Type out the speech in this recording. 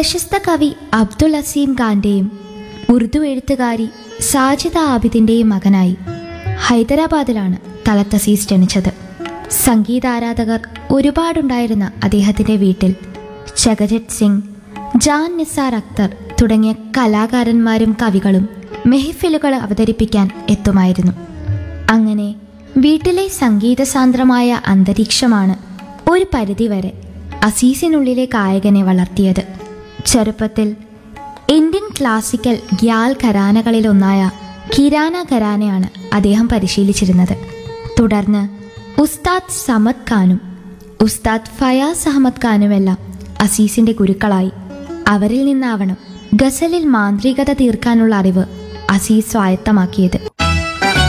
പ്രശസ്ത കവി അബ്ദുൾ അസീം ഖാന്റെയും ഉറുദു എഴുത്തുകാരി സാജിദ ആബിദിന്റെയും മകനായി ഹൈദരാബാദിലാണ് തലത്ത് അസീസ് ജനിച്ചത് സംഗീതാരാധകർ ഒരുപാടുണ്ടായിരുന്ന അദ്ദേഹത്തിന്റെ വീട്ടിൽ ജഗജിത് സിംഗ് ജാൻ നിസാർ അക്തർ തുടങ്ങിയ കലാകാരന്മാരും കവികളും മെഹഫിലുകൾ അവതരിപ്പിക്കാൻ എത്തുമായിരുന്നു അങ്ങനെ വീട്ടിലെ സംഗീതസാന്ദ്രമായ അന്തരീക്ഷമാണ് ഒരു പരിധിവരെ അസീസിനുള്ളിലെ ഗായകനെ വളർത്തിയത് ചെറുപ്പത്തിൽ ഇന്ത്യൻ ക്ലാസിക്കൽ ഗ്യാൽ ഘരാനകളിലൊന്നായ കിരാന ഘരാനയാണ് അദ്ദേഹം പരിശീലിച്ചിരുന്നത് തുടർന്ന് ഉസ്താദ് സമദ് ഖാനും ഉസ്താദ് ഫയാസ് അഹമ്മദ് ഖാനുമെല്ലാം അസീസിന്റെ ഗുരുക്കളായി അവരിൽ നിന്നാവണം ഗസലിൽ മാന്ത്രികത തീർക്കാനുള്ള അറിവ് അസീസ് സ്വായത്തമാക്കിയത്